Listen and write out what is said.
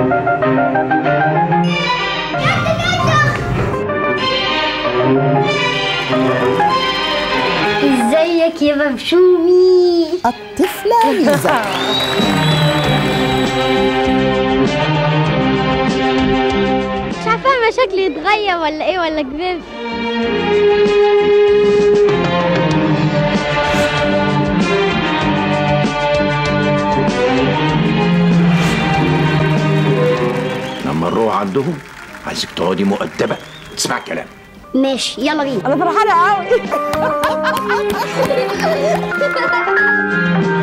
ازيك يا مبشومي الطفلة ليزا مش عارفه انا شكلي اتغير ولا ايه ولا كبرت لما نروح عندهم عايزك تقعدي مؤدبه تسمع كلام ماشي يلا بينا أنا فرحانة قوي